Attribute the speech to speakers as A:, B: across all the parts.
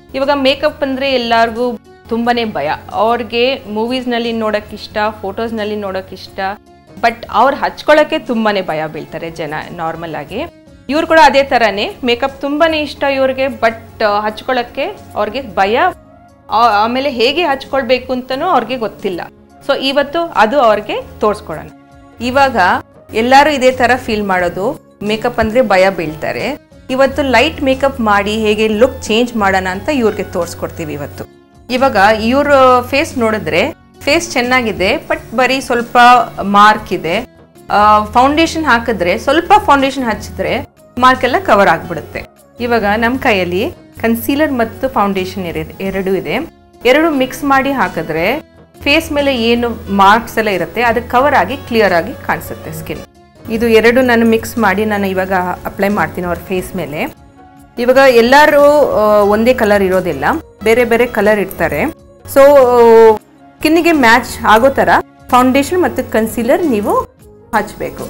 A: ಇವಾಗ ಮೇಕಪ್ ಅಂದರೆ ಎಲ್ಲರಿಗೂ ತುಂಬಾನೇ ಭಯ ಅವ್ರಿಗೆ ಮೂವೀಸ್ನಲ್ಲಿ ನೋಡೋಕ್ಕಿಷ್ಟ ಫೋಟೋಸ್ನಲ್ಲಿ ನೋಡೋಕ್ಕಿಷ್ಟ ಬಟ್ ಅವ್ರು ಹಚ್ಕೊಳ್ಳೋಕ್ಕೆ ತುಂಬಾನೇ ಭಯ ಬೀಳ್ತಾರೆ ಜನ ನಾರ್ಮಲ್ ಆಗಿ ಇವ್ರು ಕೂಡ ಅದೇ ಥರನೇ ಮೇಕಪ್ ತುಂಬಾನೇ ಇಷ್ಟ ಇವ್ರಿಗೆ ಬಟ್ ಹಚ್ಕೊಳ್ಳೋಕ್ಕೆ ಅವ್ರಿಗೆ ಭಯ ಆ- ಆಮೇಲೆ ಹೇಗೆ ಹಚ್ಕೊಳ್ಬೇಕು ಅಂತಲೂ ಅವ್ರಿಗೆ ಗೊತ್ತಿಲ್ಲ ಸೊ ಇವತ್ತು ಅದು ಅವ್ರಿಗೆ ತೋರಿಸ್ಕೊಡೋಣ ಇವಾಗ ಎಲ್ಲರೂ ಇದೇ ಥರ ಫೀಲ್ ಮಾಡೋದು ಮೇಕಪ್ ಅಂದರೆ ಭಯ ಬೀಳ್ತಾರೆ ಇವತ್ತು ಲೈಟ್ ಮೇಕಪ್ ಮಾಡಿ ಹೇಗೆ ಲುಕ್ ಚೇಂಜ್ ಮಾಡೋಣ ಅಂತ ಇವ್ರಿಗೆ ತೋರಿಸ್ಕೊಡ್ತೀವಿ ಇವತ್ತು ಇವಾಗ ಇವ್ರ ಫೇಸ್ ನೋಡಿದ್ರೆ ಫೇಸ್ ಚೆನ್ನಾಗಿದೆ ಬಟ್ ಬರೀ ಸ್ವಲ್ಪ ಮಾರ್ಕ್ ಇದೆ ಫೌಂಡೇಶನ್ ಹಾಕಿದ್ರೆ ಸ್ವಲ್ಪ ಫೌಂಡೇಶನ್ ಹಚ್ಚಿದ್ರೆ ಮಾರ್ಕ್ ಎಲ್ಲ ಕವರ್ ಆಗಿಬಿಡುತ್ತೆ ಇವಾಗ ನಮ್ಮ ಕೈಯಲ್ಲಿ ಕನ್ಸೀಲರ್ ಮತ್ತು ಫೌಂಡೇಶನ್ ಎರಡು ಇದೆ ಎರಡು ಮಿಕ್ಸ್ ಮಾಡಿ ಹಾಕಿದ್ರೆ ಫೇಸ್ ಮೇಲೆ ಏನು ಮಾರ್ಕ್ಸ್ ಎಲ್ಲ ಇರುತ್ತೆ ಅದು ಕವರ್ ಆಗಿ ಕ್ಲಿಯರ್ ಆಗಿ ಕಾಣಿಸುತ್ತೆ ಸ್ಕಿನ್ ಇದು ಎರಡು ನಾನು ಮಿಕ್ಸ್ ಮಾಡಿ ನಾನು ಇವಾಗ ಅಪ್ಲೈ ಮಾಡ್ತೀನಿ ಅವ್ರ ಫೇಸ್ ಮೇಲೆ ಇವಾಗ ಎಲ್ಲರೂ ಆ, ಒಂದೇ ಕಲರ್ ಇರೋದಿಲ್ಲ ಬೇರೆ ಬೇರೆ ಕಲರ್ ಇರ್ತಾರೆ ಸೊ ಸ್ಕಿನ್ನಿಗೆ ಮ್ಯಾಚ್ ಆಗೋ ಥರ ಫೌಂಡೇಶನ್ ಮತ್ತು ಕನ್ಸೀಲರ್ ನೀವು ಹಚ್ಚಬೇಕು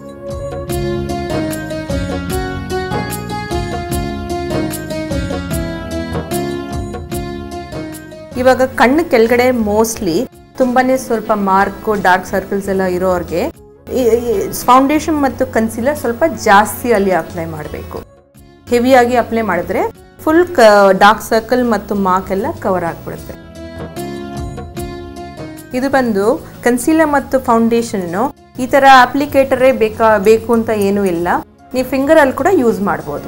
A: ಇವಾಗ ಕಣ್ಣು ಕೆಳಗಡೆ ಮೋಸ್ಟ್ಲಿ ತುಂಬಾನೇ ಸ್ವಲ್ಪ ಮಾರ್ಕು ಡಾರ್ಕ್ ಸರ್ಕಲ್ಸ್ ಎಲ್ಲ ಇರೋರಿಗೆ ಫೌಂಡೇಶನ್ ಮತ್ತು ಕನ್ಸಿಲರ್ ಸ್ವಲ್ಪ ಜಾಸ್ತಿ ಅಲ್ಲಿ ಅಪ್ಲೈ ಮಾಡಬೇಕು ಹೆವಿಯಾಗಿ ಅಪ್ಲೈ ಮಾಡಿದ್ರೆ ಫುಲ್ ಕ ಡಾರ್ಕ್ ಸರ್ಕಲ್ ಮತ್ತು ಮಾರ್ಕ್ ಎಲ್ಲ ಕವರ್ ಆಗಿಬಿಡುತ್ತೆ ಇದು ಬಂದು ಕನ್ಸೀಲರ್ ಮತ್ತು ಫೌಂಡೇಶನ್ನು ಈ ಥರ ಅಪ್ಲಿಕೇಟರೇ ಬೇಕಾ ಬೇಕು ಅಂತ ಏನೂ ಇಲ್ಲ ನೀವು ಫಿಂಗರಲ್ಲಿ ಕೂಡ ಯೂಸ್ ಮಾಡ್ಬೋದು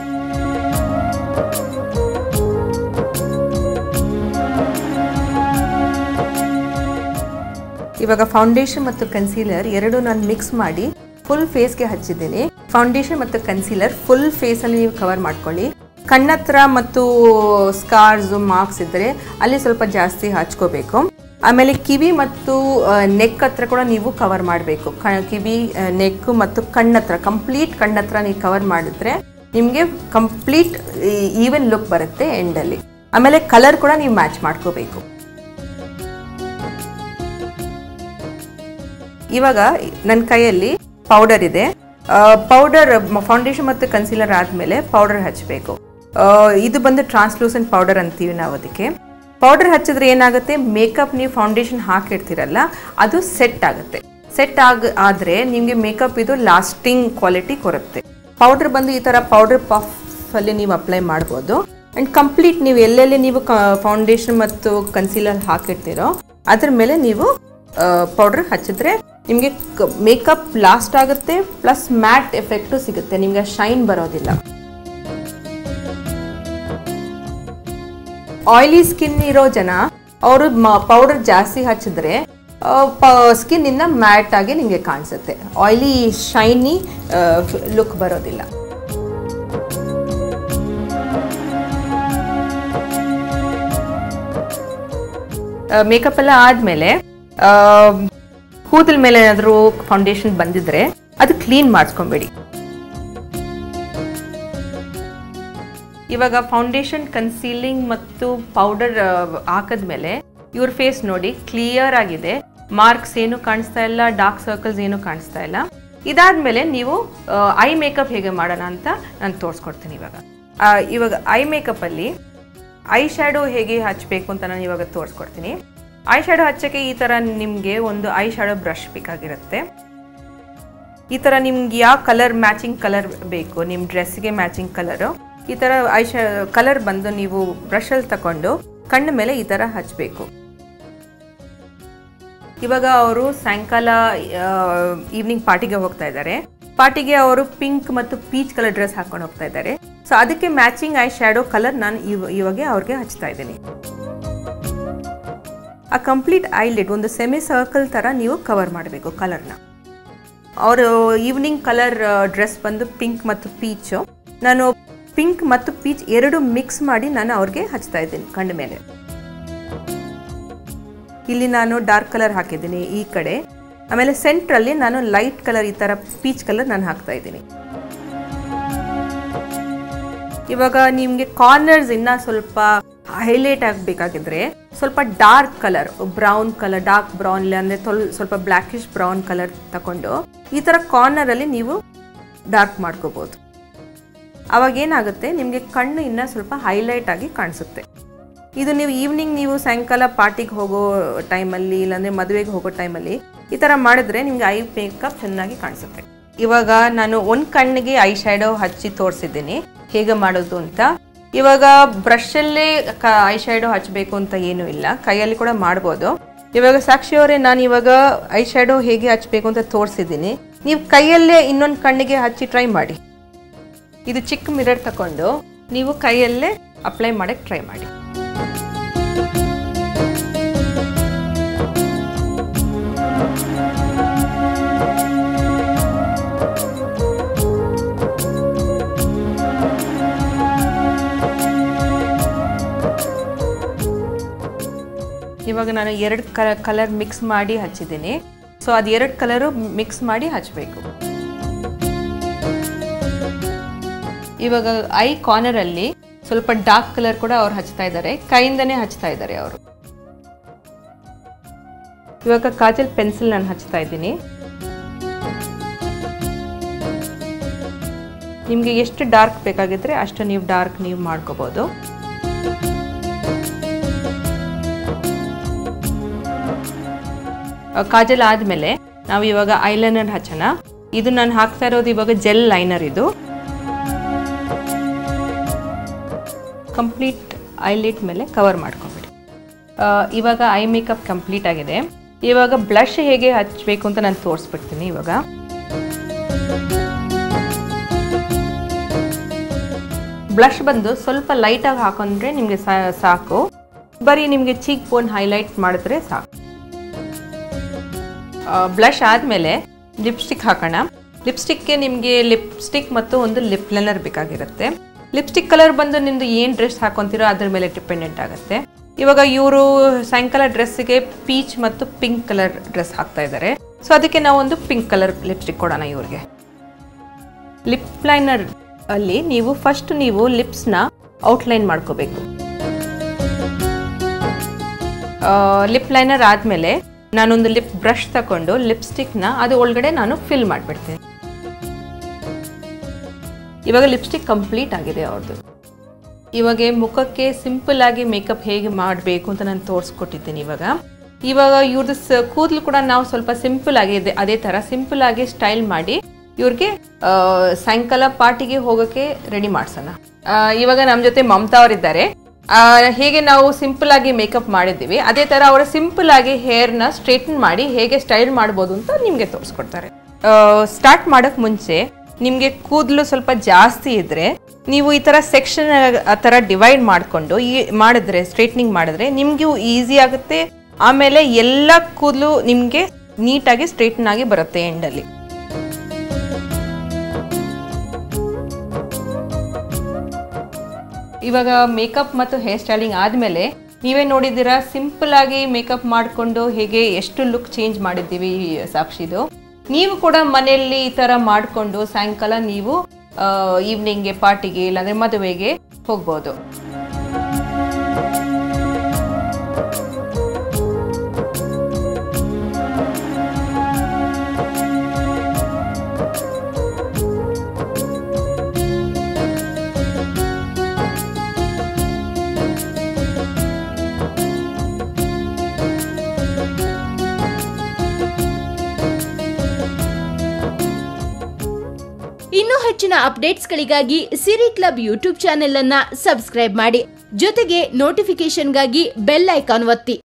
A: ಇವಾಗ ಫೌಂಡೇಶನ್ ಮತ್ತು ಕನ್ಸೀಲರ್ ಎರಡು ನಾನು ಮಿಕ್ಸ್ ಮಾಡಿ ಫುಲ್ ಫೇಸ್ಗೆ ಹಚ್ಚಿದ್ದೀನಿ ಫೌಂಡೇಶನ್ ಮತ್ತು ಕನ್ಸೀಲರ್ ಫುಲ್ ಫೇಸಲ್ಲಿ ನೀವು ಕವರ್ ಮಾಡ್ಕೊಳ್ಳಿ ಕಣ್ಣತ್ರ ಮತ್ತು ಸ್ಕಾರ್ಸ್ ಮಾರ್ಕ್ಸ್ ಇದ್ದರೆ ಅಲ್ಲಿ ಸ್ವಲ್ಪ ಜಾಸ್ತಿ ಹಚ್ಕೋಬೇಕು ಆಮೇಲೆ ಕಿವಿ ಮತ್ತು ನೆಕ್ ಹತ್ರ ಕೂಡ ನೀವು ಕವರ್ ಮಾಡಬೇಕು ಕಿವಿ ನೆಕ್ ಮತ್ತು ಕಣ್ಣತ್ರ ಕಂಪ್ಲೀಟ್ ಕಣ್ಣತ್ರ ನೀವು ಕವರ್ ಮಾಡಿದ್ರೆ ನಿಮಗೆ ಕಂಪ್ಲೀಟ್ ಈವನ್ ಲುಕ್ ಬರುತ್ತೆ ಎಂಡಲ್ಲಿ ಆಮೇಲೆ ಕಲರ್ ಕೂಡ ನೀವು ಮ್ಯಾಚ್ ಮಾಡ್ಕೋಬೇಕು ಇವಾಗ ನನ್ನ ಕೈಯಲ್ಲಿ ಪೌಡರ್ ಇದೆ ಪೌಡರ್ ಫೌಂಡೇಶನ್ ಮತ್ತು ಕನ್ಸೀಲರ್ ಆದಮೇಲೆ ಪೌಡರ್ ಹಚ್ಚಬೇಕು ಇದು ಬಂದು ಟ್ರಾನ್ಸ್ಲೂಸೆಂಟ್ ಪೌಡರ್ ಅಂತೀವಿ ನಾವು ಅದಕ್ಕೆ ಪೌಡರ್ ಹಚ್ಚಿದ್ರೆ ಏನಾಗುತ್ತೆ ಮೇಕಪ್ ನೀವು ಫೌಂಡೇಶನ್ ಹಾಕಿರ್ತೀರಲ್ಲ ಅದು ಸೆಟ್ ಆಗುತ್ತೆ ಸೆಟ್ ಆಗ ಆದರೆ ನಿಮಗೆ ಮೇಕಪ್ ಇದು ಲಾಸ್ಟಿಂಗ್ ಕ್ವಾಲಿಟಿ ಕೊರುತ್ತೆ ಪೌಡರ್ ಬಂದು ಈ ಥರ ಪೌಡರ್ ಪಫಲ್ಲಿ ನೀವು ಅಪ್ಲೈ ಮಾಡ್ಬೋದು ಆ್ಯಂಡ್ ಕಂಪ್ಲೀಟ್ ನೀವು ಎಲ್ಲೆಲ್ಲಿ ನೀವು ಫೌಂಡೇಶನ್ ಮತ್ತು ಕನ್ಸೀಲರ್ ಹಾಕಿರ್ತೀರೋ ಅದ್ರ ಮೇಲೆ ನೀವು ಪೌಡರ್ ಹಚ್ಚಿದ್ರೆ ನಿಮಗೆ ಮೇಕಪ್ ಲಾಸ್ಟ್ ಆಗುತ್ತೆ ಪ್ಲಸ್ ಮ್ಯಾಟ್ ಎಫೆಕ್ಟು ಸಿಗುತ್ತೆ ನಿಮಗೆ ಶೈನ್ ಬರೋದಿಲ್ಲ ಆಯಿಲಿ ಸ್ಕಿನ್ ಇರೋ ಜನ ಅವರು ಪೌಡರ್ ಜಾಸ್ತಿ ಹಚ್ಚಿದ್ರೆ ಸ್ಕಿನ್ ಇಂದ ಮ್ಯಾಟ್ ಆಗಿ ನಿಮಗೆ ಕಾಣಿಸುತ್ತೆ ಆಯಿಲಿ ಶೈನಿ ಲುಕ್ ಬರೋದಿಲ್ಲ ಮೇಕಪ್ ಎಲ್ಲ ಆದಮೇಲೆ ಕೂದಲ ಮೇಲೆ ಏನಾದರೂ ಫೌಂಡೇಶನ್ ಬಂದಿದ್ರೆ ಅದು ಕ್ಲೀನ್ ಮಾಡಿಸ್ಕೊಂಬೇಡಿ ಇವಾಗ ಫೌಂಡೇಶನ್ ಕನ್ಸೀಲಿಂಗ್ ಮತ್ತು ಪೌಡರ್ ಹಾಕಿದ್ಮೇಲೆ ಇವ್ರ ಫೇಸ್ ನೋಡಿ ಕ್ಲಿಯರ್ ಆಗಿದೆ ಮಾರ್ಕ್ಸ್ ಏನು ಕಾಣಿಸ್ತಾ ಇಲ್ಲ ಡಾರ್ಕ್ ಸರ್ಕಲ್ಸ್ ಏನು ಕಾಣಿಸ್ತಾ ಇಲ್ಲ ಇದಾದ್ಮೇಲೆ ನೀವು ಐ ಮೇಕಪ್ ಹೇಗೆ ಮಾಡೋಣ ಅಂತ ನಾನು ತೋರಿಸ್ಕೊಡ್ತೀನಿ ಇವಾಗ ಆ, ಇವಾಗ ಐ ಮೇಕಪ್ಪಲ್ಲಿ ಐ ಶ್ಯಾಡೋ ಹೇಗೆ ಹಚ್ಚಬೇಕು ಅಂತ ನಾನು ಇವಾಗ ತೋರಿಸ್ಕೊಡ್ತೀನಿ ಐ ಶ್ಯಾಡೋ ಹಚ್ಚಕ್ಕೆ ಈ ಥರ ನಿಮಗೆ ಒಂದು ಐ ಶ್ಯಾಡೋ ಬ್ರಷ್ ಬೇಕಾಗಿರುತ್ತೆ ಈ ಥರ ನಿಮ್ಗೆ ಯಾವ ಕಲರ್ ಮ್ಯಾಚಿಂಗ್ ಕಲರ್ ಬೇಕು ನಿಮ್ಮ ಡ್ರೆಸ್ಗೆ ಮ್ಯಾಚಿಂಗ್ ಕಲರು ಈ ಥರ ಐ ಶ ಕಲರ್ ಬಂದು ನೀವು ಬ್ರಷಲ್ಲಿ ತಗೊಂಡು ಕಣ್ಣ ಮೇಲೆ ಈ ಥರ ಹಚ್ಚಬೇಕು ಇವಾಗ ಅವರು ಸಾಯಂಕಾಲ ಈವ್ನಿಂಗ್ ಪಾರ್ಟಿಗೆ ಹೋಗ್ತಾ ಇದ್ದಾರೆ ಪಾರ್ಟಿಗೆ ಅವರು ಪಿಂಕ್ ಮತ್ತು ಪೀಚ್ ಕಲರ್ ಡ್ರೆಸ್ ಹಾಕೊಂಡು ಹೋಗ್ತಾ ಇದ್ದಾರೆ ಸೊ ಅದಕ್ಕೆ ಮ್ಯಾಚಿಂಗ್ ಐ ಶ್ಯಾಡೋ ಕಲರ್ ನಾನು ಇವ ಇವಾಗ ಅವ್ರಿಗೆ ಹಚ್ತಾ ಇದ್ದೀನಿ ಆ ಕಂಪ್ಲೀಟ್ ಐಲಿಡ್ ಒಂದು ಸೆಮಿ ಸರ್ಕಲ್ ಥರ ನೀವು ಕವರ್ ಮಾಡಬೇಕು ಕಲರ್ನ ಅವರು ಈವ್ನಿಂಗ್ ಕಲರ್ ಡ್ರೆಸ್ ಬಂದು ಪಿಂಕ್ ಮತ್ತು ಪೀಚು ನಾನು ಪಿಂಕ್ ಮತ್ತು ಪೀಚ್ ಎರಡು ಮಿಕ್ಸ್ ಮಾಡಿ ನಾನು ಅವ್ರಿಗೆ ಹಚ್ತಾ ಇದ್ದೀನಿ ಕಣ್ಣ ಮೇಲೆ ಇಲ್ಲಿ ನಾನು ಡಾರ್ಕ್ ಕಲರ್ ಹಾಕಿದ್ದೀನಿ ಈ ಕಡೆ ಆಮೇಲೆ ಸೆಂಟ್ರಲ್ಲಿ ನಾನು ಲೈಟ್ ಕಲರ್ ಈ ಥರ ಪೀಚ್ ಕಲರ್ ನಾನು ಹಾಕ್ತಾ ಇದ್ದೀನಿ ಇವಾಗ ನಿಮಗೆ ಕಾರ್ನರ್ಸ್ ಇನ್ನ ಸ್ವಲ್ಪ ಹೈಲೈಟ್ ಆಗಬೇಕಾಗಿದ್ರೆ ಸ್ವಲ್ಪ dark colour brown colour dark brown ಅಂದರೆ ಸ್ವಲ್ಪ ಬ್ಲ್ಯಾಕಿಶ್ ಬ್ರೌನ್ ಕಲರ್ ತಗೊಂಡು ಈ ಥರ ಕಾರ್ನರಲ್ಲಿ ನೀವು ಡಾರ್ಕ್ ಮಾಡ್ಕೋಬೋದು ಅವಾಗ ಏನಾಗುತ್ತೆ ನಿಮಗೆ ಕಣ್ಣು ಇನ್ನೂ ಸ್ವಲ್ಪ ಹೈಲೈಟ್ ಆಗಿ ಕಾಣಿಸುತ್ತೆ ಇದು ನೀವು ಈವ್ನಿಂಗ್ ನೀವು ಸಾಯಂಕಾಲ ಪಾರ್ಟಿಗೆ ಹೋಗೋ ಟೈಮಲ್ಲಿ ಇಲ್ಲಾಂದರೆ ಮದುವೆಗೆ ಹೋಗೋ ಟೈಮಲ್ಲಿ ಈ ಥರ ಮಾಡಿದ್ರೆ ನಿಮ್ಗೆ ಐ ಮೇಕಪ್ ಚೆನ್ನಾಗಿ ಕಾಣಿಸುತ್ತೆ ಇವಾಗ ನಾನು ಒಂದು ಕಣ್ಣಿಗೆ ಐ ಶ್ಯಾಡೋ ಹಚ್ಚಿ ತೋರಿಸಿದ್ದೀನಿ ಹೇಗೆ ಮಾಡೋದು ಅಂತ ಇವಾಗ ಬ್ರಷಲ್ಲೇ ಕ ಐ ಶ್ಯಾಡೋ ಹಚ್ಚಬೇಕು ಅಂತ ಏನೂ ಇಲ್ಲ ಕೈಯಲ್ಲಿ ಕೂಡ ಮಾಡ್ಬೋದು ಇವಾಗ ಸಾಕ್ಷಿ ಅವರೇ ನಾನು ಇವಾಗ ಐ ಶ್ಯಾಡೋ ಹೇಗೆ ಹಚ್ಚಬೇಕು ಅಂತ ತೋರಿಸಿದ್ದೀನಿ ನೀವು ಕೈಯಲ್ಲೇ ಇನ್ನೊಂದು ಕಣ್ಣಿಗೆ ಹಚ್ಚಿ ಟ್ರೈ ಮಾಡಿ ಇದು ಚಿಕ್ಕ ಮಿರರ್ ತಗೊಂಡು ನೀವು ಕೈಯಲ್ಲೇ ಅಪ್ಲೈ ಮಾಡಕ್ಕೆ ಟ್ರೈ ಮಾಡಿ ಇವಾಗ ನಾನು ಎರಡು ಕಲರ್ ಮಿಕ್ಸ್ ಮಾಡಿ ಹಚ್ಚಿದ್ದೀನಿ ಸೊ ಅದು ಎರಡು ಕಲರು ಮಿಕ್ಸ್ ಮಾಡಿ ಹಚ್ಚಬೇಕು ಇವಾಗ ಐ ಕಾರ್ನರಲ್ಲಿ ಸ್ವಲ್ಪ ಡಾರ್ಕ್ ಕಲರ್ ಕೂಡ ಅವ್ರು ಹಚ್ತಾ ಇದ್ದಾರೆ ಕೈಯಿಂದನೇ ಹಚ್ತಾ ಇದ್ದಾರೆ ಅವರು ಇವಾಗ ಕಾಜಲ್ ಪೆನ್ಸಿಲ್ ನಾನು ಹಚ್ತಾ ಇದ್ದೀನಿ ನಿಮಗೆ ಎಷ್ಟು ಡಾರ್ಕ್ ಬೇಕಾಗಿದ್ರೆ ಅಷ್ಟು ನೀವು ಡಾರ್ಕ್ ನೀವು ಮಾಡ್ಕೋಬೋದು ಕಾಜಲ್ ಆದಮೇಲೆ ನಾವು ಇವಾಗ ಐಲೈನರ್ ಹಚ್ಚೋಣ ಇದು ನಾನು ಹಾಕ್ತಾ ಇರೋದು ಇವಾಗ ಜೆಲ್ ಲೈನರ್ ಇದು ಕಂಪ್ಲೀಟ್ ಐಲಿಟ್ ಮೇಲೆ ಕವರ್ ಮಾಡ್ಕೊಂಬಿಡಿ ಇವಾಗ ಐ ಮೇಕಪ್ ಕಂಪ್ಲೀಟ್ ಆಗಿದೆ ಇವಾಗ ಬ್ಲಷ್ ಹೇಗೆ ಹಚ್ಚಬೇಕು ಅಂತ ನಾನು ತೋರಿಸ್ಬಿಡ್ತೀನಿ ಇವಾಗ ಬ್ಲಷ್ ಬಂದು ಸ್ವಲ್ಪ ಲೈಟಾಗಿ ಹಾಕೊಂಡ್ರೆ ನಿಮಗೆ ಸಾಕು ಬರೀ ನಿಮಗೆ ಚೀಕ್ ಬೋನ್ ಹೈಲೈಟ್ ಮಾಡಿದ್ರೆ ಸಾಕು ಬ್ಲಷ್ ಆದಮೇಲೆ ಲಿಪ್ಸ್ಟಿಕ್ ಹಾಕೋಣ ಲಿಪ್ಸ್ಟಿಕ್ಗೆ ನಿಮಗೆ ಲಿಪ್ಸ್ಟಿಕ್ ಮತ್ತು ಒಂದು ಲಿಪ್ ಲೈನರ್ ಬೇಕಾಗಿರುತ್ತೆ ಲಿಪ್ಸ್ಟಿಕ್ ಕಲರ್ ಬಂದು ನಿಮ್ಮದು ಏನು ಡ್ರೆಸ್ ಹಾಕೊತೀರೋ ಅದ್ರ ಮೇಲೆ ಡಿಪೆಂಡೆಂಟ್ ಆಗುತ್ತೆ ಇವಾಗ ಇವರು ಸಾಯಂಕಾಲ ಡ್ರೆಸ್ಸಿಗೆ ಪೀಚ್ ಮತ್ತು ಪಿಂಕ್ ಕಲರ್ ಡ್ರೆಸ್ ಹಾಕ್ತಾ ಇದ್ದಾರೆ ಸೊ ಅದಕ್ಕೆ ನಾವು ಒಂದು ಪಿಂಕ್ ಕಲರ್ ಲಿಪ್ಸ್ಟಿಕ್ ಕೊಡೋಣ ಇವ್ರಿಗೆ ಲಿಪ್ ಲೈನರ್ ಅಲ್ಲಿ ನೀವು ಫಸ್ಟ್ ನೀವು ಲಿಪ್ಸ್ನ ಔಟ್ಲೈನ್ ಮಾಡ್ಕೋಬೇಕು ಲಿಪ್ ಲೈನರ್ ಆದಮೇಲೆ ನಾನೊಂದು ಲಿಪ್ ಬ್ರಷ್ ತಗೊಂಡು ಲಿಪ್ಸ್ಟಿಕ್ನ ಅದು ಒಳಗಡೆ ನಾನು ಫಿಲ್ ಮಾಡಿಬಿಡ್ತೀನಿ ಇವಾಗ ಲಿಪ್ಸ್ಟಿಕ್ ಕಂಪ್ಲೀಟ್ ಆಗಿದೆ ಅವ್ರದ್ದು ಇವಾಗ ಮುಖಕ್ಕೆ ಸಿಂಪಲ್ ಆಗಿ ಮೇಕಪ್ ಹೇಗೆ ಮಾಡಬೇಕು ಅಂತ ನಾನು ತೋರಿಸ್ಕೊಟ್ಟಿದ್ದೀನಿ ಇವಾಗ ಇವಾಗ ಇವ್ರದ್ದು ಸ ಕೂದಲು ಕೂಡ ನಾವು ಸ್ವಲ್ಪ ಸಿಂಪಲ್ ಆಗಿ ಇದೆ ಅದೇ ಥರ ಸಿಂಪಲ್ ಆಗಿ ಸ್ಟೈಲ್ ಮಾಡಿ ಇವ್ರಿಗೆ ಸಾಯಂಕಾಲ ಪಾರ್ಟಿಗೆ ಹೋಗೋಕ್ಕೆ ರೆಡಿ ಮಾಡ್ಸೋಣ ಇವಾಗ ನಮ್ಮ ಜೊತೆ ಮಮತಾ ಅವರಿದ್ದಾರೆ ಹೇಗೆ ನಾವು ಸಿಂಪಲ್ ಆಗಿ ಮೇಕಪ್ ಮಾಡಿದ್ದೀವಿ ಅದೇ ಥರ ಅವರ ಸಿಂಪಲ್ ಆಗಿ ಹೇರ್ನ ಸ್ಟ್ರೇಟನ್ ಮಾಡಿ ಹೇಗೆ ಸ್ಟೈಲ್ ಮಾಡ್ಬೋದು ಅಂತ ನಿಮಗೆ ತೋರಿಸ್ಕೊಡ್ತಾರೆ ಸ್ಟಾರ್ಟ್ ಮಾಡೋಕ್ಕೆ ಮುಂಚೆ ನಿಮಗೆ ಕೂದಲು ಸ್ವಲ್ಪ ಜಾಸ್ತಿ ಇದ್ದರೆ ನೀವು ಈ ಥರ ಸೆಕ್ಷನ್ ಆ ಥರ ಡಿವೈಡ್ ಮಾಡಿಕೊಂಡು ಈ ಮಾಡಿದ್ರೆ ಸ್ಟ್ರೇಟ್ನಿಂಗ್ ಮಾಡಿದ್ರೆ ನಿಮಗೂ ಈಸಿ ಆಗುತ್ತೆ ಆಮೇಲೆ ಎಲ್ಲ ಕೂದಲು ನಿಮಗೆ ನೀಟಾಗಿ ಸ್ಟ್ರೇಟ್ನ್ ಆಗಿ ಬರುತ್ತೆ ಎಂಡಲ್ಲಿ ಇವಾಗ ಮೇಕಪ್ ಮತ್ತು ಹೇರ್ ಸ್ಟೈಲಿಂಗ್ ಆದಮೇಲೆ ನೀವೇ ನೋಡಿದ್ದೀರಾ ಸಿಂಪಲ್ ಆಗಿ ಮೇಕಪ್ ಮಾಡಿಕೊಂಡು ಹೇಗೆ ಎಷ್ಟು ಲುಕ್ ಚೇಂಜ್ ಮಾಡಿದ್ದೀವಿ ಸಾಕ್ಷಿದು ನೀವು ಕೂಡ ಮನೆಯಲ್ಲಿ ಈ ಥರ ಮಾಡಿಕೊಂಡು ಸಾಯಂಕಾಲ ನೀವು ಈವ್ನಿಂಗ್ಗೆ ಪಾರ್ಟಿಗೆ ಇಲ್ಲಾಂದರೆ ಮದುವೆಗೆ ಹೋಗ್ಬೋದು
B: ಇನ್ನೂ ಹೆಚ್ಚಿನ ಅಪ್ಡೇಟ್ಸ್ಗಳಿಗಾಗಿ ಸಿರಿ ಕ್ಲಬ್ ಯೂಟ್ಯೂಬ್ ಚಾನೆಲ್ ಅನ್ನ ಸಬ್ಸ್ಕ್ರೈಬ್ ಮಾಡಿ ಜೊತೆಗೆ ನೋಟಿಫಿಕೇಶನ್ಗಾಗಿ ಬೆಲ್ ಐಕಾನ್ ಒತ್ತಿ